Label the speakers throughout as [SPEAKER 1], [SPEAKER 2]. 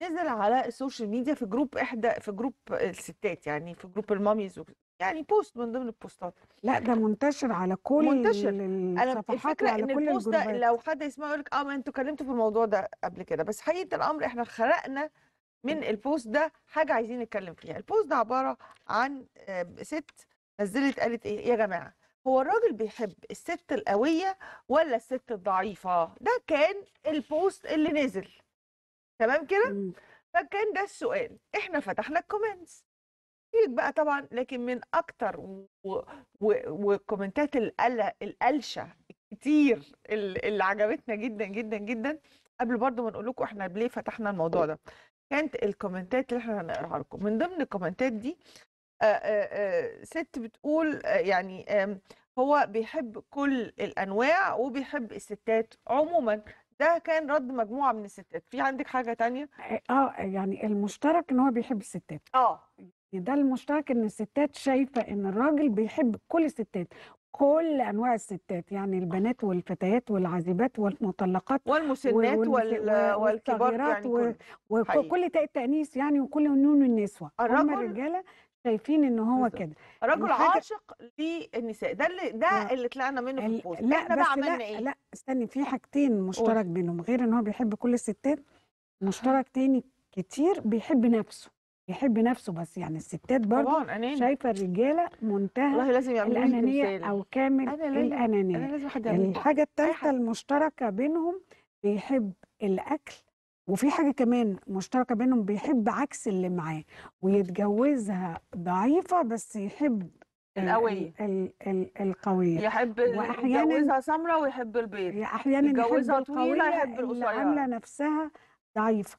[SPEAKER 1] نزل على السوشيال ميديا في جروب احدى في جروب الستات يعني في جروب الماميز و... يعني بوست من ضمن البوستات
[SPEAKER 2] لا ده منتشر على كل
[SPEAKER 1] منتشر.
[SPEAKER 2] ال-
[SPEAKER 1] انا
[SPEAKER 2] الصفحات
[SPEAKER 1] الفكره
[SPEAKER 2] وعلى
[SPEAKER 1] ان
[SPEAKER 2] كل
[SPEAKER 1] البوست ده
[SPEAKER 2] الجروبات
[SPEAKER 1] لو حد يسمعه يقول لك اه ما انتوا اتكلمتوا في الموضوع ده قبل كده بس حقيقه الامر احنا خلقنا من البوست ده حاجه عايزين نتكلم فيها البوست ده عباره عن آه، ست نزلت قالت ايه يا جماعه هو الراجل بيحب الست القويه ولا الست الضعيفه ده كان البوست اللي نزل تمام كده
[SPEAKER 2] مم.
[SPEAKER 1] فكان ده السؤال احنا فتحنا الكومنتس كتير بقى طبعا لكن من اكتر و- و- وكومنتات القلة القلشه كتير ال- اللي عجبتنا جدا جدا جدا قبل برضو ما نقول لكم احنا ليه فتحنا الموضوع ده كانت الكومنتات اللي احنا هنقراها لكم من ضمن الكومنتات دي آه، آه، آه، ست بتقول آه، يعني آم، هو بيحب كل الانواع وبيحب الستات عموما ده كان رد مجموعه من الستات في عندك حاجه تانية
[SPEAKER 2] اه يعني المشترك ان هو بيحب الستات
[SPEAKER 1] اه
[SPEAKER 2] ده المشترك ان الستات شايفه ان الراجل بيحب كل الستات كل انواع الستات يعني البنات والفتيات والعازبات والمطلقات
[SPEAKER 1] والمسنات
[SPEAKER 2] والمس-
[SPEAKER 1] وال...
[SPEAKER 2] و-
[SPEAKER 1] والكبار
[SPEAKER 2] والصغيرات
[SPEAKER 1] يعني
[SPEAKER 2] و-
[SPEAKER 1] كله حقيقي.
[SPEAKER 2] وكل تاء التأنيث يعني وكل نون النسوة هم
[SPEAKER 1] الرجل-
[SPEAKER 2] الرجالة شايفين ان هو
[SPEAKER 1] بالظبط.
[SPEAKER 2] كده
[SPEAKER 1] الرجل
[SPEAKER 2] الحاجة-
[SPEAKER 1] عاشق للنساء ده اللي ده
[SPEAKER 2] آه.
[SPEAKER 1] اللي طلعنا منه في
[SPEAKER 2] ال-
[SPEAKER 1] البوست
[SPEAKER 2] لا
[SPEAKER 1] احنا بقى
[SPEAKER 2] بس
[SPEAKER 1] عملنا
[SPEAKER 2] لا
[SPEAKER 1] ايه
[SPEAKER 2] لا استني في حاجتين مشترك بينهم غير ان هو بيحب كل الستات مشترك تاني كتير بيحب نفسه بيحب نفسه بس يعني الستات برضه
[SPEAKER 1] طبعا اناني
[SPEAKER 2] شايفه الرجاله منتهى
[SPEAKER 1] والله لازم يعملوا لي
[SPEAKER 2] الانانيه
[SPEAKER 1] تمثال
[SPEAKER 2] او كامل
[SPEAKER 1] انا لازم
[SPEAKER 2] الانانيه
[SPEAKER 1] انا لازم حد يعمل لي
[SPEAKER 2] الحاجة التالتة
[SPEAKER 1] حد.
[SPEAKER 2] المشتركة بينهم بيحب الأكل وفي حاجة كمان مشتركة بينهم بيحب عكس اللي معاه ويتجوزها ضعيفة بس يحب ال-
[SPEAKER 1] القوية.
[SPEAKER 2] ال ال القوية
[SPEAKER 1] يحب
[SPEAKER 2] وأحياناً-
[SPEAKER 1] يتجوزها سمراء ويحب البيض
[SPEAKER 2] أحيانا يحب
[SPEAKER 1] يتجوزها طويلة،
[SPEAKER 2] القوية
[SPEAKER 1] يحب
[SPEAKER 2] اللي
[SPEAKER 1] القصيرة.
[SPEAKER 2] عاملة نفسها ضعيفة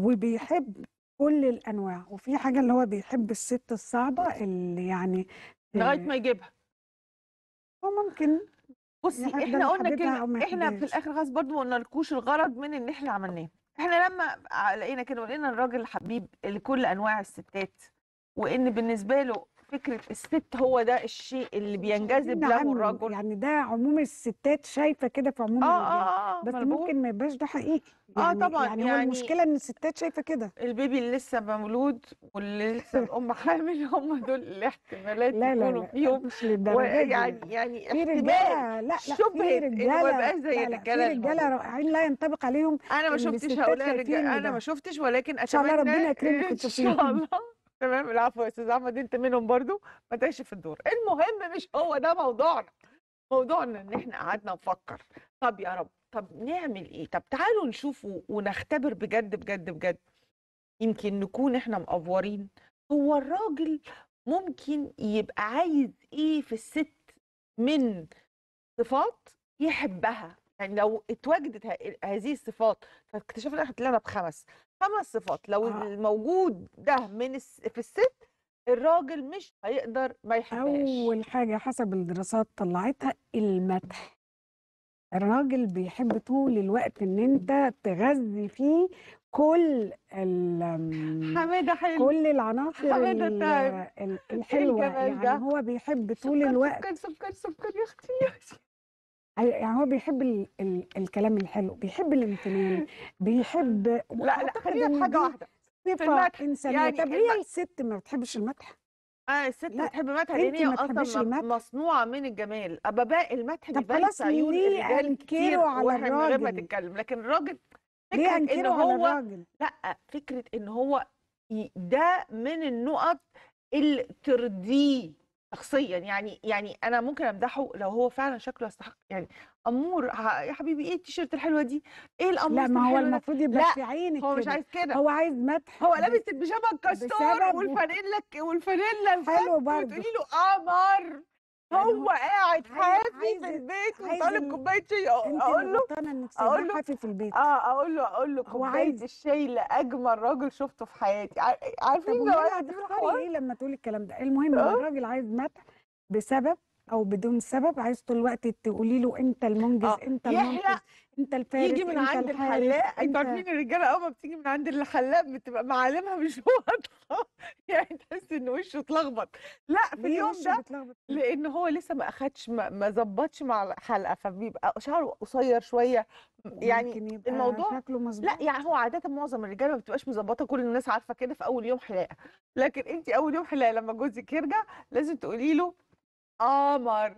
[SPEAKER 2] وبيحب كل الأنواع وفي حاجة اللي هو بيحب الست الصعبة اللي يعني
[SPEAKER 1] لغايه ما يجيبها
[SPEAKER 2] هو ممكن
[SPEAKER 1] بصي
[SPEAKER 2] يحب
[SPEAKER 1] احنا
[SPEAKER 2] اللي
[SPEAKER 1] قلنا
[SPEAKER 2] حبيبها أو
[SPEAKER 1] كلمه
[SPEAKER 2] ما
[SPEAKER 1] احنا في
[SPEAKER 2] يحبهاش.
[SPEAKER 1] الاخر خلاص برضو ما قلنالكوش الغرض من ان احنا عملناه احنا لما ع- لقينا كده ولقينا الراجل الحبيب لكل انواع الستات وان بالنسبه له فكره الست هو ده الشيء اللي بينجذب له
[SPEAKER 2] نعم،
[SPEAKER 1] الرجل
[SPEAKER 2] يعني ده عموم الستات شايفه كده في عموم
[SPEAKER 1] اه
[SPEAKER 2] الرجاله
[SPEAKER 1] اه اه
[SPEAKER 2] بس
[SPEAKER 1] ما أنا بقول.
[SPEAKER 2] ممكن ما يبقاش ده حقيقي
[SPEAKER 1] آه
[SPEAKER 2] يعني
[SPEAKER 1] طبعاً،
[SPEAKER 2] يعني هو
[SPEAKER 1] يعني-
[SPEAKER 2] المشكله ان الستات شايفه كده
[SPEAKER 1] البيبي اللي لسه مولود واللي لسه الام حامل هم دول الاحتمالات
[SPEAKER 2] لا لا
[SPEAKER 1] يكونوا
[SPEAKER 2] لا
[SPEAKER 1] فيهم
[SPEAKER 2] مش للدرجه دي
[SPEAKER 1] يعني يعني
[SPEAKER 2] في
[SPEAKER 1] احتمال
[SPEAKER 2] رجاله لا لا في
[SPEAKER 1] شبهة إنه ما
[SPEAKER 2] رجاله
[SPEAKER 1] يبقاش زي
[SPEAKER 2] لا لا في
[SPEAKER 1] الرجالة
[SPEAKER 2] رجاله
[SPEAKER 1] الموجودة.
[SPEAKER 2] رائعين لا ينطبق عليهم
[SPEAKER 1] انا ما
[SPEAKER 2] إن
[SPEAKER 1] شفتش
[SPEAKER 2] الستات
[SPEAKER 1] هؤلاء
[SPEAKER 2] شايفين
[SPEAKER 1] الرجال انا
[SPEAKER 2] ده.
[SPEAKER 1] ما شفتش ولكن اتمنى
[SPEAKER 2] شاء الله ربنا يكرمك
[SPEAKER 1] ان
[SPEAKER 2] وانت
[SPEAKER 1] شاء
[SPEAKER 2] فيهم.
[SPEAKER 1] الله تمام العفو يا استاذ احمد انت منهم برضو ما تعيش في الدور المهم مش هو ده موضوعنا موضوعنا ان احنا قعدنا نفكر طب يا رب طب نعمل ايه طب تعالوا نشوف و- ونختبر بجد بجد بجد يمكن نكون احنا مقفورين هو الراجل ممكن يبقى عايز ايه في الست من صفات يحبها يعني لو اتوجدت ه- هذه الصفات فاكتشفنا احنا طلعنا بخمس خمس صفات لو
[SPEAKER 2] آه.
[SPEAKER 1] الموجود ده من الس... في الست الراجل مش هيقدر ما يحبهاش
[SPEAKER 2] اول حاجه حسب الدراسات طلعتها المدح الراجل بيحب طول الوقت ان انت تغذي فيه كل ال
[SPEAKER 1] حماده حلو
[SPEAKER 2] كل العناصر
[SPEAKER 1] حمادة
[SPEAKER 2] ال-
[SPEAKER 1] تعب.
[SPEAKER 2] ال- الحلوه
[SPEAKER 1] الجمال
[SPEAKER 2] يعني
[SPEAKER 1] ده؟
[SPEAKER 2] هو بيحب طول
[SPEAKER 1] سكر
[SPEAKER 2] الوقت
[SPEAKER 1] سكر سكر سكر يا اختي يا اختي
[SPEAKER 2] يعني هو بيحب ال ال الكلام الحلو بيحب الامتنان بيحب
[SPEAKER 1] لا لا
[SPEAKER 2] وأعتقد
[SPEAKER 1] خلينا
[SPEAKER 2] إن
[SPEAKER 1] في حاجه
[SPEAKER 2] دي
[SPEAKER 1] واحده
[SPEAKER 2] صفه
[SPEAKER 1] المدح.
[SPEAKER 2] انسانيه
[SPEAKER 1] يعني
[SPEAKER 2] طب ليه
[SPEAKER 1] الم-
[SPEAKER 2] الست ما بتحبش المدح
[SPEAKER 1] اه الست
[SPEAKER 2] لا،
[SPEAKER 1] بتحب مدح لان
[SPEAKER 2] أنت
[SPEAKER 1] هي
[SPEAKER 2] ما تحبيش
[SPEAKER 1] اصلا م-
[SPEAKER 2] المدح.
[SPEAKER 1] مصنوعه من الجمال اباباء المدح
[SPEAKER 2] طب
[SPEAKER 1] بيبان
[SPEAKER 2] خلاص
[SPEAKER 1] في عيون
[SPEAKER 2] ليه
[SPEAKER 1] الرجال
[SPEAKER 2] أنكره
[SPEAKER 1] كتير
[SPEAKER 2] على
[SPEAKER 1] واحنا من غير ما
[SPEAKER 2] الراجل؟
[SPEAKER 1] تتكلم لكن الراجل
[SPEAKER 2] ليه
[SPEAKER 1] فكره ان
[SPEAKER 2] انكره على
[SPEAKER 1] هو
[SPEAKER 2] الراجل
[SPEAKER 1] لا فكره ان هو ي- ده من النقط اللي ترضيه شخصيا يعني يعني انا ممكن امدحه لو هو فعلا شكله يستحق يعني امور ه- يا حبيبي ايه التيشيرت الحلوه دي ايه
[SPEAKER 2] لا
[SPEAKER 1] القميص
[SPEAKER 2] ما هو
[SPEAKER 1] الحلو ده
[SPEAKER 2] المفروض يبقى
[SPEAKER 1] لا،
[SPEAKER 2] في عينك
[SPEAKER 1] هو مش
[SPEAKER 2] كده.
[SPEAKER 1] عايز كده
[SPEAKER 2] هو عايز مدح
[SPEAKER 1] هو
[SPEAKER 2] بس-
[SPEAKER 1] لابس البيجامه الكاستور
[SPEAKER 2] بسبب-
[SPEAKER 1] والفانيلا والفانيلا الفك
[SPEAKER 2] حلو برضه.
[SPEAKER 1] وتقولي له قمر
[SPEAKER 2] يعني
[SPEAKER 1] هو قاعد
[SPEAKER 2] عايز-
[SPEAKER 1] حافي
[SPEAKER 2] عايز-
[SPEAKER 1] في البيت
[SPEAKER 2] عايز
[SPEAKER 1] وطالب
[SPEAKER 2] ال-
[SPEAKER 1] كوبايه شاي
[SPEAKER 2] انت
[SPEAKER 1] اقول
[SPEAKER 2] اللي
[SPEAKER 1] له
[SPEAKER 2] غلطانه انك
[SPEAKER 1] أقول
[SPEAKER 2] سايباه
[SPEAKER 1] له-
[SPEAKER 2] حافي في البيت
[SPEAKER 1] اه اقول له اقول له
[SPEAKER 2] هو
[SPEAKER 1] كوبايه
[SPEAKER 2] عايز-
[SPEAKER 1] الشاي لاجمل راجل شفته في حياتي عار-
[SPEAKER 2] طب
[SPEAKER 1] عارفين
[SPEAKER 2] وهي
[SPEAKER 1] نوعية دي من
[SPEAKER 2] هتختاري
[SPEAKER 1] الحوار؟
[SPEAKER 2] ايه لما تقولي الكلام ده المهم
[SPEAKER 1] آه.
[SPEAKER 2] ان الراجل عايز مدح بسبب او بدون سبب عايز طول الوقت تقولي له انت المنجز
[SPEAKER 1] اه
[SPEAKER 2] انت
[SPEAKER 1] يحلق
[SPEAKER 2] المنقذ انت الفارس
[SPEAKER 1] يجي من
[SPEAKER 2] انت
[SPEAKER 1] عند
[SPEAKER 2] الحارس
[SPEAKER 1] الحلاق انتوا
[SPEAKER 2] انت
[SPEAKER 1] عارفين الرجاله اول ما بتيجي من عند الحلاق بتبقى معالمها مش واضحه يعني تحس ان وشه اتلخبط لا في
[SPEAKER 2] ليه
[SPEAKER 1] اليوم
[SPEAKER 2] وشه
[SPEAKER 1] ده
[SPEAKER 2] بيتلخبط كده؟
[SPEAKER 1] لان هو لسه ما اخدش ما ما ظبطش مع الحلقه فبيبقى شعره قصير شويه يعني
[SPEAKER 2] ممكن يبقى
[SPEAKER 1] الموضوع
[SPEAKER 2] شكله
[SPEAKER 1] لا
[SPEAKER 2] مظبوط
[SPEAKER 1] يعني هو عاده معظم الرجاله ما بتبقاش مظبطه كل الناس عارفه كده في اول يوم حلاقه لكن انت اول يوم حلاقه لما جوزك يرجع لازم تقولي له قمر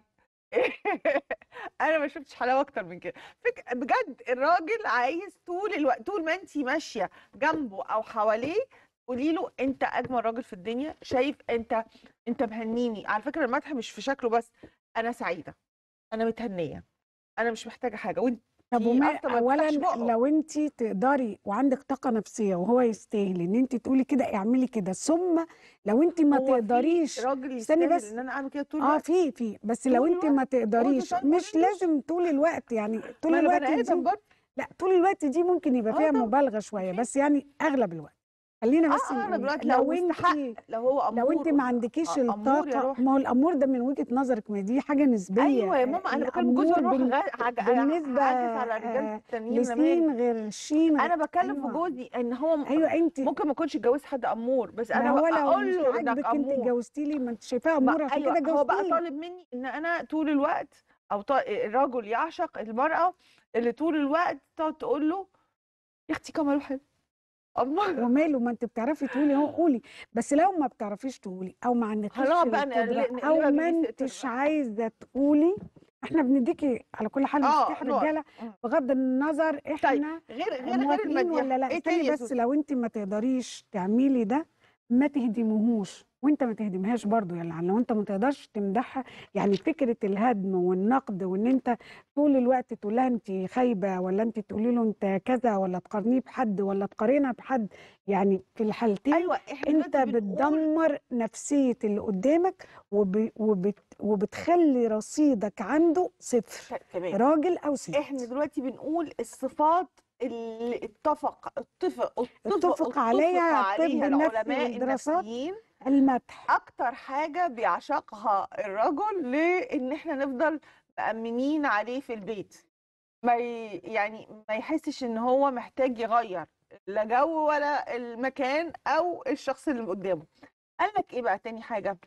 [SPEAKER 1] انا ما شفتش حلاوه اكتر من كده فك... بجد الراجل عايز طول الوقت طول ما انت ماشيه جنبه او حواليه قولي له انت اجمل راجل في الدنيا شايف انت انت مهنيني على فكره المدح مش في شكله بس انا سعيده انا متهنيه انا مش محتاجه حاجه وانت
[SPEAKER 2] طب وما
[SPEAKER 1] اكتر ما
[SPEAKER 2] اولا
[SPEAKER 1] بيفتحش بقه
[SPEAKER 2] لو انت تقدري وعندك طاقه نفسيه وهو يستاهل ان انت تقولي كده اعملي كده ثم لو انت ما
[SPEAKER 1] هو في
[SPEAKER 2] تقدريش
[SPEAKER 1] راجل
[SPEAKER 2] استني
[SPEAKER 1] يستاهل
[SPEAKER 2] بس
[SPEAKER 1] ان انا اعمل كده طول
[SPEAKER 2] اه
[SPEAKER 1] الوقت
[SPEAKER 2] في في بس لو
[SPEAKER 1] طول
[SPEAKER 2] انت
[SPEAKER 1] الوقت
[SPEAKER 2] ما
[SPEAKER 1] هو
[SPEAKER 2] تقدريش
[SPEAKER 1] ده
[SPEAKER 2] مش
[SPEAKER 1] طيب
[SPEAKER 2] لازم طول الوقت يعني طول
[SPEAKER 1] ما انا
[SPEAKER 2] الوقت
[SPEAKER 1] بني ادم
[SPEAKER 2] دي
[SPEAKER 1] برضه
[SPEAKER 2] لا طول الوقت دي ممكن يبقى
[SPEAKER 1] اه
[SPEAKER 2] فيها
[SPEAKER 1] طبعا
[SPEAKER 2] مبالغه شويه
[SPEAKER 1] اكيد
[SPEAKER 2] بس يعني اغلب الوقت خلينا
[SPEAKER 1] اه
[SPEAKER 2] بس
[SPEAKER 1] اه انا
[SPEAKER 2] نقول
[SPEAKER 1] دلوقتي لو
[SPEAKER 2] لو انت
[SPEAKER 1] مستحق لو هو
[SPEAKER 2] لو انت
[SPEAKER 1] امور
[SPEAKER 2] ما عندكيش
[SPEAKER 1] آه، امور يا
[SPEAKER 2] الطاقه
[SPEAKER 1] روحي
[SPEAKER 2] ما هو الامور ده من وجهه نظرك ما دي حاجه نسبيه
[SPEAKER 1] ايوه يا
[SPEAKER 2] آه،
[SPEAKER 1] ماما انا بكلم جوزي
[SPEAKER 2] الامور
[SPEAKER 1] اروح
[SPEAKER 2] بن...
[SPEAKER 1] غا- حاجة
[SPEAKER 2] بالنسبه
[SPEAKER 1] هعجز على الرجال
[SPEAKER 2] آه،
[SPEAKER 1] التانيين انا مالي
[SPEAKER 2] لسين غير شين غير
[SPEAKER 1] انا بتكلم في
[SPEAKER 2] ايوه
[SPEAKER 1] جوزي ان هو م-
[SPEAKER 2] ايوه انت
[SPEAKER 1] ممكن ما يكونش اتجوز حد امور بس
[SPEAKER 2] ما
[SPEAKER 1] انا
[SPEAKER 2] هو
[SPEAKER 1] بقى
[SPEAKER 2] لو
[SPEAKER 1] اقول
[SPEAKER 2] مش
[SPEAKER 1] له انك
[SPEAKER 2] عاجبك انت
[SPEAKER 1] امور
[SPEAKER 2] اتجوزتي لي ما انت شايفاها
[SPEAKER 1] ما
[SPEAKER 2] امور عشان
[SPEAKER 1] ايوه
[SPEAKER 2] كده
[SPEAKER 1] هو بقى
[SPEAKER 2] اتجوزتي لي
[SPEAKER 1] طالب مني ان انا طول الوقت او ط- الرجل يعشق المرأة اللي طول الوقت تقعد تقول له يا اختي كمال حلو الله
[SPEAKER 2] وماله ما انت بتعرفي تقولي اهو قولي بس لو ما بتعرفيش تقولي او ما عندكيش
[SPEAKER 1] هنقعد بقى
[SPEAKER 2] القدره
[SPEAKER 1] نقل-
[SPEAKER 2] او
[SPEAKER 1] نقلبها
[SPEAKER 2] ما
[SPEAKER 1] بيبي سيتر
[SPEAKER 2] انتش
[SPEAKER 1] بقى
[SPEAKER 2] عايزه تقولي احنا بنديكي على كل حال
[SPEAKER 1] اه
[SPEAKER 2] مفتاح
[SPEAKER 1] نقط
[SPEAKER 2] رجاله
[SPEAKER 1] مم.
[SPEAKER 2] بغض النظر
[SPEAKER 1] طيب
[SPEAKER 2] احنا
[SPEAKER 1] غير غير غير
[SPEAKER 2] موافقين
[SPEAKER 1] الماديات
[SPEAKER 2] ولا لا
[SPEAKER 1] ايه
[SPEAKER 2] استني
[SPEAKER 1] تاني يا
[SPEAKER 2] بس
[SPEAKER 1] سوسو
[SPEAKER 2] لو انت ما تقدريش تعملي ده ما تهدموهوش وانت ما تهدمهاش برضو يعني لو انت ما تقدرش تمدحها يعني فكره الهدم والنقد وان انت طول الوقت تقول لها انت خايبه ولا انت تقولي له انت كذا ولا تقارنيه بحد ولا تقارنها بحد يعني في الحالتين
[SPEAKER 1] ايوه احنا
[SPEAKER 2] انت
[SPEAKER 1] دلوقتي بنقول
[SPEAKER 2] بتدمر نفسيه اللي قدامك وب... وبت... وبتخلي رصيدك عنده صفر
[SPEAKER 1] ت- تمام
[SPEAKER 2] راجل او ست
[SPEAKER 1] احنا دلوقتي بنقول الصفات اللي اتفق اتفق اتفق
[SPEAKER 2] اتفق
[SPEAKER 1] اتفق
[SPEAKER 2] عليها الطب
[SPEAKER 1] عليها
[SPEAKER 2] النفسي
[SPEAKER 1] العلماء
[SPEAKER 2] والدراسات
[SPEAKER 1] النفسيين
[SPEAKER 2] المدح
[SPEAKER 1] اكتر حاجة بيعشقها الرجل لان احنا نفضل مأمنين عليه في البيت ما ي... يعني ما يحسش ان هو محتاج يغير لا جو ولا المكان او الشخص اللي قدامه قال لك ايه بقى تاني حاجة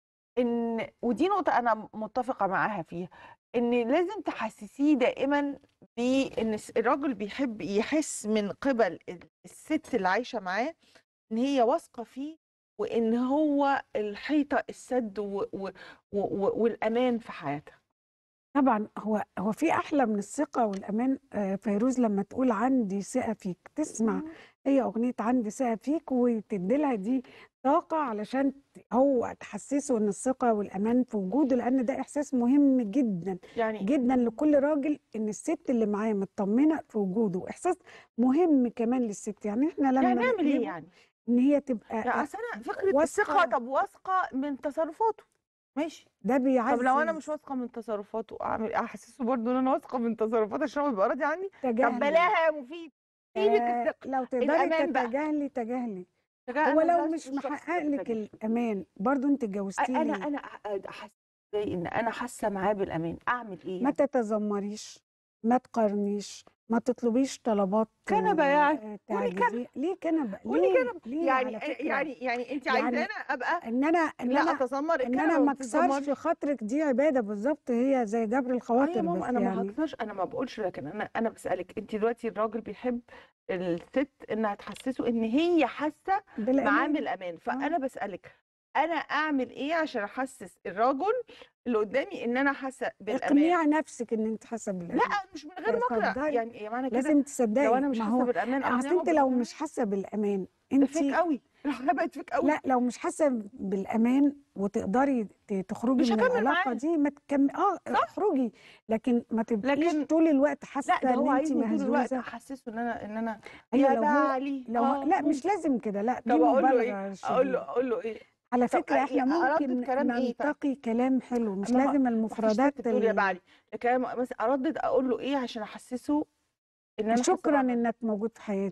[SPEAKER 1] ان ودي نقطة انا متفقة معاها فيها ان لازم تحسسيه دائما بان الس- الراجل بيحب يحس من قبل ال- الست اللي عايشة معاه ان هي واثقة فيه وان هو الحيطة السد و و و و والامان في حياتها
[SPEAKER 2] طبعا هو هو في احلى من الثقه والامان آه، فيروز لما تقول عندي ثقه فيك تسمع
[SPEAKER 1] مم.
[SPEAKER 2] هي اغنيه عندي ثقه فيك وتدي لها دي طاقه علشان ت- هو تحسسه ان الثقه والامان في وجوده لان ده احساس مهم جدا
[SPEAKER 1] يعني
[SPEAKER 2] جدا لكل راجل ان الست اللي معاه مطمنه في وجوده احساس مهم كمان للست يعني احنا
[SPEAKER 1] يعني
[SPEAKER 2] لما
[SPEAKER 1] نعمل ايه
[SPEAKER 2] نقلبه
[SPEAKER 1] يعني
[SPEAKER 2] ان هي تبقى
[SPEAKER 1] يعني
[SPEAKER 2] آه،
[SPEAKER 1] اصل انا فكرة الثقة
[SPEAKER 2] واثقه
[SPEAKER 1] طب واثقة من تصرفاته ماشي
[SPEAKER 2] ده
[SPEAKER 1] طب لو انا
[SPEAKER 2] بيعزز
[SPEAKER 1] مش واثقة من تصرفاته اعمل إيه؟ احسسه برضه ان انا واثقة من تصرفاته عشان هو يبقى راضي عني طب
[SPEAKER 2] تجاهلي
[SPEAKER 1] بلاها يا مفيد سيبك
[SPEAKER 2] آه
[SPEAKER 1] الثقة
[SPEAKER 2] لو تقدري
[SPEAKER 1] الامان بقى
[SPEAKER 2] تتجاهلي تجاهلي
[SPEAKER 1] تجاه
[SPEAKER 2] هو
[SPEAKER 1] انا
[SPEAKER 2] لو
[SPEAKER 1] ده
[SPEAKER 2] مش
[SPEAKER 1] الشخص
[SPEAKER 2] محقق
[SPEAKER 1] اللي
[SPEAKER 2] لك
[SPEAKER 1] محتاجاه
[SPEAKER 2] الامان برضو انت اتجوزتيه
[SPEAKER 1] انا
[SPEAKER 2] ليه
[SPEAKER 1] انا أ- احس ازاي ان انا حاسة معاه بالامان اعمل ايه
[SPEAKER 2] ما
[SPEAKER 1] يعني
[SPEAKER 2] تتذمريش ما تقارنيش ما تطلبيش طلبات
[SPEAKER 1] كنبة يعني
[SPEAKER 2] آه،
[SPEAKER 1] قولي كنبة
[SPEAKER 2] تعجزيه ليه كنبه
[SPEAKER 1] قولي
[SPEAKER 2] ليه
[SPEAKER 1] كنبة
[SPEAKER 2] ليه
[SPEAKER 1] يعني
[SPEAKER 2] على فكره
[SPEAKER 1] يعني يعني انت
[SPEAKER 2] يعني
[SPEAKER 1] عايزانا ابقى
[SPEAKER 2] ان انا ان
[SPEAKER 1] لا
[SPEAKER 2] انا
[SPEAKER 1] اتذمر
[SPEAKER 2] ان انا
[SPEAKER 1] الكنبة
[SPEAKER 2] ما
[SPEAKER 1] ما
[SPEAKER 2] اكسرش
[SPEAKER 1] بتتذمرش
[SPEAKER 2] خاطرك دي عباده بالظبط هي زي جبر
[SPEAKER 1] اه يا
[SPEAKER 2] الخواطر
[SPEAKER 1] ماما
[SPEAKER 2] بس
[SPEAKER 1] انا ما
[SPEAKER 2] يعني
[SPEAKER 1] هكسرش انا ما بقولش لكن انا انا بسألك انت دلوقتي الراجل بيحب الست انها تحسسه ان هي حاسة معاه
[SPEAKER 2] بالامان
[SPEAKER 1] بالامان
[SPEAKER 2] اه
[SPEAKER 1] فانا بسألك انا اعمل ايه عشان احسس الرجل اللي قدامي ان انا حاسة بالامان
[SPEAKER 2] اقنعي نفسك ان انت حاسه
[SPEAKER 1] لا
[SPEAKER 2] بالامان
[SPEAKER 1] مش من غير ما اقنع
[SPEAKER 2] تصدقي
[SPEAKER 1] يعني يا معنى كده
[SPEAKER 2] لازم
[SPEAKER 1] لو
[SPEAKER 2] تصدقي
[SPEAKER 1] انا مش
[SPEAKER 2] ما
[SPEAKER 1] حاسة
[SPEAKER 2] هو
[SPEAKER 1] بالامان
[SPEAKER 2] اصل
[SPEAKER 1] اقنعه
[SPEAKER 2] انت لو
[SPEAKER 1] بالامان
[SPEAKER 2] مش حاسه بالامان
[SPEAKER 1] ده
[SPEAKER 2] انت
[SPEAKER 1] فيك قوي الحاجة بقت فيك قوي
[SPEAKER 2] لا لو مش حاسه بالامان وتقدري ت- تخرجي
[SPEAKER 1] مش
[SPEAKER 2] من
[SPEAKER 1] هكمل
[SPEAKER 2] العلاقه
[SPEAKER 1] معاه
[SPEAKER 2] دي ما تكمل اه
[SPEAKER 1] صح
[SPEAKER 2] اخرجي لكن ما تبقيش
[SPEAKER 1] لكن
[SPEAKER 2] طول الوقت
[SPEAKER 1] لا
[SPEAKER 2] حاسه
[SPEAKER 1] ده
[SPEAKER 2] ان
[SPEAKER 1] هو
[SPEAKER 2] انت
[SPEAKER 1] عايزني طول الوقت
[SPEAKER 2] مهزوزه
[SPEAKER 1] احسسه ان انا ان انا
[SPEAKER 2] ايوه
[SPEAKER 1] يا
[SPEAKER 2] لو هو
[SPEAKER 1] بعلي
[SPEAKER 2] لو هو
[SPEAKER 1] اه
[SPEAKER 2] لا مش
[SPEAKER 1] ممكن
[SPEAKER 2] لازم كده لا دي
[SPEAKER 1] طب اقول له ايه
[SPEAKER 2] مبالغه
[SPEAKER 1] اقول له
[SPEAKER 2] شديده
[SPEAKER 1] اقول له ايه
[SPEAKER 2] على
[SPEAKER 1] طب
[SPEAKER 2] فكره احنا
[SPEAKER 1] اردد
[SPEAKER 2] ممكن
[SPEAKER 1] كلام ايه طيب
[SPEAKER 2] ننتقي كلام حلو مش
[SPEAKER 1] ما هو
[SPEAKER 2] لازم
[SPEAKER 1] ما فيش
[SPEAKER 2] المفردات
[SPEAKER 1] ست بتقول يا
[SPEAKER 2] ال...
[SPEAKER 1] بعلي لكن مثلا اردد اقول له ايه عشان احسسه ان انا حاسه
[SPEAKER 2] شكرا
[SPEAKER 1] معاه
[SPEAKER 2] انك موجود في حياتي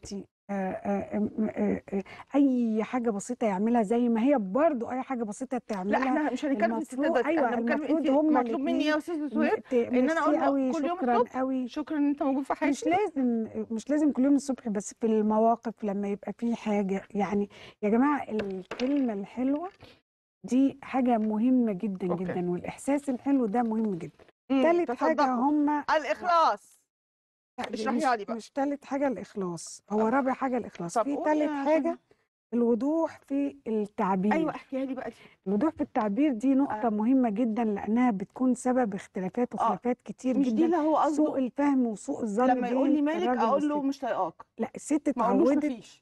[SPEAKER 2] آه، آه، م- آه، آه، اي حاجه بسيطه يعملها زي ما هي برضو اي حاجه بسيطه
[SPEAKER 1] لا
[SPEAKER 2] تعملها
[SPEAKER 1] احنا مش هنتكلم في الستات
[SPEAKER 2] المفروض
[SPEAKER 1] بس
[SPEAKER 2] ايوه
[SPEAKER 1] انا بتكلم
[SPEAKER 2] المفروض
[SPEAKER 1] انت
[SPEAKER 2] هما
[SPEAKER 1] مطلوب مني
[SPEAKER 2] الاثنين
[SPEAKER 1] يا استاذ سهير
[SPEAKER 2] ان
[SPEAKER 1] انا اقول له
[SPEAKER 2] قوي
[SPEAKER 1] كل يوم
[SPEAKER 2] شكرا
[SPEAKER 1] الصبح
[SPEAKER 2] قوي
[SPEAKER 1] شكرا ان انت موجود في
[SPEAKER 2] مش
[SPEAKER 1] حياتي
[SPEAKER 2] لازم مش لازم كل يوم الصبح بس في المواقف لما يبقى في حاجة يعني يا جماعة الكلمة الحلوة دي حاجة مهمة جدا
[SPEAKER 1] اوكي
[SPEAKER 2] جدا والإحساس الحلو ده مهم جدا
[SPEAKER 1] امم
[SPEAKER 2] تالت حاجة
[SPEAKER 1] تصدقوا
[SPEAKER 2] هم
[SPEAKER 1] الاخلاص
[SPEAKER 2] لا دي
[SPEAKER 1] اشرحيها
[SPEAKER 2] مش
[SPEAKER 1] لي بقى
[SPEAKER 2] مش تالت حاجة الإخلاص هو
[SPEAKER 1] طب
[SPEAKER 2] رابع حاجة الإخلاص
[SPEAKER 1] طب
[SPEAKER 2] في
[SPEAKER 1] قولي
[SPEAKER 2] تالت
[SPEAKER 1] عشان
[SPEAKER 2] حاجة الوضوح في
[SPEAKER 1] ايوه
[SPEAKER 2] التعبير
[SPEAKER 1] احكيها لي بقى دي
[SPEAKER 2] الوضوح في التعبير دي نقطة
[SPEAKER 1] آه.
[SPEAKER 2] مهمة جدا لأنها بتكون سبب اختلافات
[SPEAKER 1] اه
[SPEAKER 2] وخلافات كتير
[SPEAKER 1] مش دي
[SPEAKER 2] جدا
[SPEAKER 1] اللي هو
[SPEAKER 2] سوء
[SPEAKER 1] قصده
[SPEAKER 2] الفهم وسوء الظن
[SPEAKER 1] لما يقول
[SPEAKER 2] بين
[SPEAKER 1] لي مالك
[SPEAKER 2] الراجل
[SPEAKER 1] اقول له
[SPEAKER 2] والست
[SPEAKER 1] مش طايقاك
[SPEAKER 2] لا الست
[SPEAKER 1] ما اقولوش
[SPEAKER 2] اتعودت
[SPEAKER 1] مفيش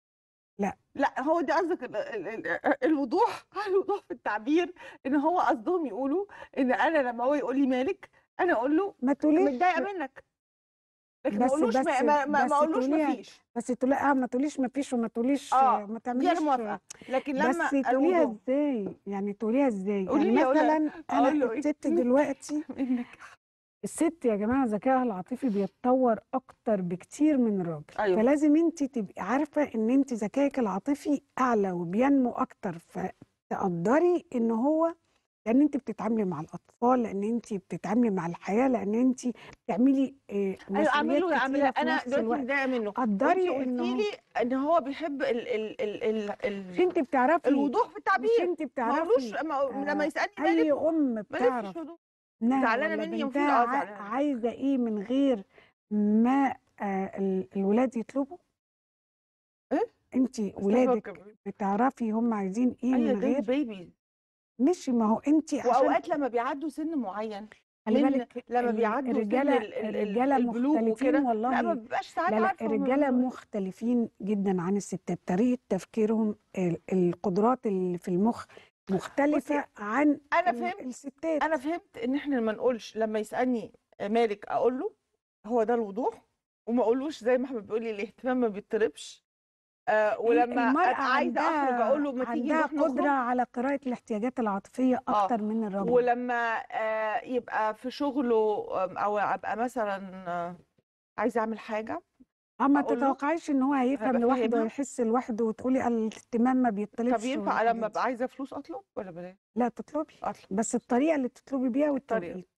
[SPEAKER 2] لا
[SPEAKER 1] لا هو ده قصدك ال- ال- ال- الوضوح الوضوح في التعبير ان هو قصدهم يقولوا ان انا لما هو يقول لي مالك انا اقول له
[SPEAKER 2] ما تقوليش
[SPEAKER 1] متضايقه منك لكن ما
[SPEAKER 2] بس
[SPEAKER 1] اقولوش ما
[SPEAKER 2] بس
[SPEAKER 1] ما ما
[SPEAKER 2] بس
[SPEAKER 1] ما اقولوش
[SPEAKER 2] تقوليها
[SPEAKER 1] مفيش
[SPEAKER 2] بس تقولي اه ما تقوليش ما فيش وما تقوليش
[SPEAKER 1] اه
[SPEAKER 2] ما
[SPEAKER 1] دي انا
[SPEAKER 2] تعمليش
[SPEAKER 1] موافقه لكن
[SPEAKER 2] بس
[SPEAKER 1] لما
[SPEAKER 2] تقوليها
[SPEAKER 1] الوضوح
[SPEAKER 2] ازاي يعني تقوليها ازاي
[SPEAKER 1] قولي
[SPEAKER 2] يعني
[SPEAKER 1] لي اقول له
[SPEAKER 2] مثلا
[SPEAKER 1] اقول
[SPEAKER 2] انا
[SPEAKER 1] له ايه
[SPEAKER 2] الست دلوقتي
[SPEAKER 1] منك
[SPEAKER 2] الست يا جماعه ذكائها العاطفي بيتطور اكتر بكتير من الراجل
[SPEAKER 1] ايوه
[SPEAKER 2] فلازم انت تبقي عارفه ان انت ذكائك العاطفي اعلى وبينمو اكتر فتقدري ان هو لان انت بتتعاملي مع الاطفال لان انت بتتعاملي مع الحياه لان انت بتعملي آه،
[SPEAKER 1] ايوه
[SPEAKER 2] مسؤوليات
[SPEAKER 1] اعمله اعمل
[SPEAKER 2] كتيره في
[SPEAKER 1] انا
[SPEAKER 2] نفس
[SPEAKER 1] دلوقتي
[SPEAKER 2] الوقت
[SPEAKER 1] متضايقه منه وانت
[SPEAKER 2] قدري
[SPEAKER 1] قلتي
[SPEAKER 2] انه
[SPEAKER 1] لي ان هو بيحب ال ال ال ال
[SPEAKER 2] مش
[SPEAKER 1] ال
[SPEAKER 2] انت بتعرفي
[SPEAKER 1] الوضوح في
[SPEAKER 2] مش
[SPEAKER 1] التعبير
[SPEAKER 2] انت
[SPEAKER 1] ما اقولوش
[SPEAKER 2] بتعرفي
[SPEAKER 1] لما لما
[SPEAKER 2] آه
[SPEAKER 1] يسالني
[SPEAKER 2] اي
[SPEAKER 1] مالك
[SPEAKER 2] ام
[SPEAKER 1] ما لفش
[SPEAKER 2] بتعرف
[SPEAKER 1] هدوء
[SPEAKER 2] ابنها
[SPEAKER 1] زعلانه
[SPEAKER 2] ولا
[SPEAKER 1] مني المفروض
[SPEAKER 2] بنتها
[SPEAKER 1] اه
[SPEAKER 2] عاي-
[SPEAKER 1] زعلانه مني
[SPEAKER 2] عايزه ايه من غير ما آه ال- الولاد يطلبوا
[SPEAKER 1] ايه
[SPEAKER 2] انت
[SPEAKER 1] استغفر
[SPEAKER 2] ولادك بتعرفي هم عايزين ايه
[SPEAKER 1] ايوه
[SPEAKER 2] من
[SPEAKER 1] دول
[SPEAKER 2] غير
[SPEAKER 1] بيبي
[SPEAKER 2] ماشي ما هو انت عشان
[SPEAKER 1] واوقات لما بيعدوا سن معين
[SPEAKER 2] خلي
[SPEAKER 1] من
[SPEAKER 2] بالك
[SPEAKER 1] لما
[SPEAKER 2] ال-
[SPEAKER 1] بيعدوا سن
[SPEAKER 2] الرجاله
[SPEAKER 1] ال- ال- ال-
[SPEAKER 2] الرجاله
[SPEAKER 1] البلوغ
[SPEAKER 2] مختلفين
[SPEAKER 1] وكده لا ما
[SPEAKER 2] والله
[SPEAKER 1] بيبقاش ساعات
[SPEAKER 2] لا لا
[SPEAKER 1] عارفه هما
[SPEAKER 2] الرجاله
[SPEAKER 1] بيقولوا ايه
[SPEAKER 2] مختلفين جدا عن الستات طريقه تفكيرهم ال- القدرات اللي في المخ
[SPEAKER 1] بصي
[SPEAKER 2] مختلفة عن
[SPEAKER 1] انا
[SPEAKER 2] ال-
[SPEAKER 1] فهمت
[SPEAKER 2] الستات
[SPEAKER 1] انا فهمت ان احنا ما نقولش لما يسالني مالك اقول له هو ده الوضوح وما اقولوش زي ما احمد بيقول لي الاهتمام ما بيطلبش آه
[SPEAKER 2] هي
[SPEAKER 1] ولما
[SPEAKER 2] المرأة
[SPEAKER 1] ابقى عايزه اخرج اقول
[SPEAKER 2] عندها
[SPEAKER 1] له ما تيجي
[SPEAKER 2] عندها
[SPEAKER 1] نروح
[SPEAKER 2] قدرة
[SPEAKER 1] نخرج
[SPEAKER 2] على قراءة الاحتياجات العاطفية
[SPEAKER 1] اه
[SPEAKER 2] أكتر من الرجل
[SPEAKER 1] ولما آه يبقى في شغله آم، او ابقى مثلا آه، عايزه اعمل حاجه
[SPEAKER 2] أما
[SPEAKER 1] اقول له
[SPEAKER 2] تتوقعيش إن هو هيفهم
[SPEAKER 1] هبقى
[SPEAKER 2] لوحده
[SPEAKER 1] فاهمها
[SPEAKER 2] ويحس لوحده وتقولي الاهتمام ما
[SPEAKER 1] طب
[SPEAKER 2] بيطلبش
[SPEAKER 1] ينفع
[SPEAKER 2] والحاجات
[SPEAKER 1] لما
[SPEAKER 2] دي
[SPEAKER 1] ابقى عايزه فلوس اطلب ولا بلاش
[SPEAKER 2] لا تطلبي
[SPEAKER 1] اطلب
[SPEAKER 2] بس الطريقة اللي تطلبي بيها
[SPEAKER 1] الطريقه
[SPEAKER 2] والتوقيت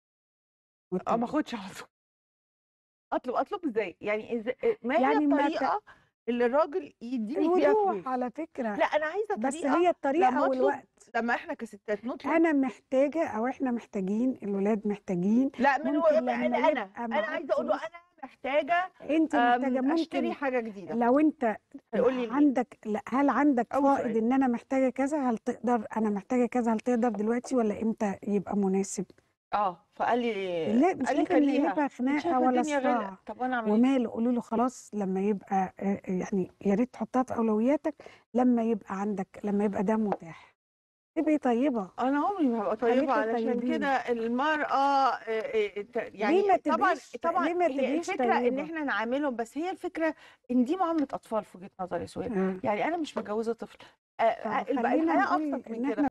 [SPEAKER 1] اه ما
[SPEAKER 2] والتوقيت
[SPEAKER 1] اخدش على طول اطلب اطلب ازاي يعني إزاي ما هي
[SPEAKER 2] يعني ما ت...
[SPEAKER 1] الطريقه اللي الراجل يديني فيها
[SPEAKER 2] الوضوح
[SPEAKER 1] فلوس
[SPEAKER 2] على فكرة
[SPEAKER 1] لا انا عايزه
[SPEAKER 2] بس
[SPEAKER 1] طريقه
[SPEAKER 2] هي الطريقة
[SPEAKER 1] لما اطلب
[SPEAKER 2] والوقت
[SPEAKER 1] لما احنا كستات نطلب
[SPEAKER 2] أنا محتاجة أو إحنا محتاجين الولاد محتاجين
[SPEAKER 1] لا من
[SPEAKER 2] ممكن
[SPEAKER 1] انا
[SPEAKER 2] لما
[SPEAKER 1] انا
[SPEAKER 2] يبقى
[SPEAKER 1] انا
[SPEAKER 2] معاك
[SPEAKER 1] عايزه اقول له
[SPEAKER 2] فلوس
[SPEAKER 1] انا محتاجه
[SPEAKER 2] أنت محتاجة
[SPEAKER 1] أم، اشتري
[SPEAKER 2] ممكن
[SPEAKER 1] حاجه جديده
[SPEAKER 2] لو انت
[SPEAKER 1] هيقول لي ليه
[SPEAKER 2] عندك لا هل عندك
[SPEAKER 1] اول
[SPEAKER 2] فائض
[SPEAKER 1] سؤال
[SPEAKER 2] ان انا محتاجه كذا هل تقدر انا محتاجه كذا هل تقدر دلوقتي ولا امتى يبقى مناسب
[SPEAKER 1] اه فقال لي
[SPEAKER 2] لا مش
[SPEAKER 1] قال لي
[SPEAKER 2] لازم
[SPEAKER 1] خليها
[SPEAKER 2] يبقى
[SPEAKER 1] انت
[SPEAKER 2] خناقه
[SPEAKER 1] شايفه
[SPEAKER 2] ولا
[SPEAKER 1] الدنيا غلا
[SPEAKER 2] صراع
[SPEAKER 1] طب وانا اعمل ايه
[SPEAKER 2] وماله قولوا له خلاص لما يبقى آه، يعني يا ريت تحطها في اولوياتك لما يبقى عندك لما يبقى ده متاح تبقي طيبه
[SPEAKER 1] انا عمري ما هبقى طيبه
[SPEAKER 2] خليكي
[SPEAKER 1] علشان
[SPEAKER 2] طيبين
[SPEAKER 1] كده المراه آه، آه، ت-
[SPEAKER 2] ليه
[SPEAKER 1] يعني
[SPEAKER 2] ما
[SPEAKER 1] طبعا
[SPEAKER 2] تبقيش
[SPEAKER 1] طبعا
[SPEAKER 2] ليه ما
[SPEAKER 1] هي
[SPEAKER 2] تبقيش
[SPEAKER 1] الفكره ان
[SPEAKER 2] طيبه
[SPEAKER 1] احنا نعاملهم بس هي الفكره ان دي معامله اطفال في وجهه نظري يا سهير
[SPEAKER 2] آه.
[SPEAKER 1] يعني انا مش متجوزه طفل آه، آه،
[SPEAKER 2] طب
[SPEAKER 1] الب-
[SPEAKER 2] خلينا
[SPEAKER 1] الحياه
[SPEAKER 2] نقول
[SPEAKER 1] ابسط من
[SPEAKER 2] ان
[SPEAKER 1] كده
[SPEAKER 2] احنا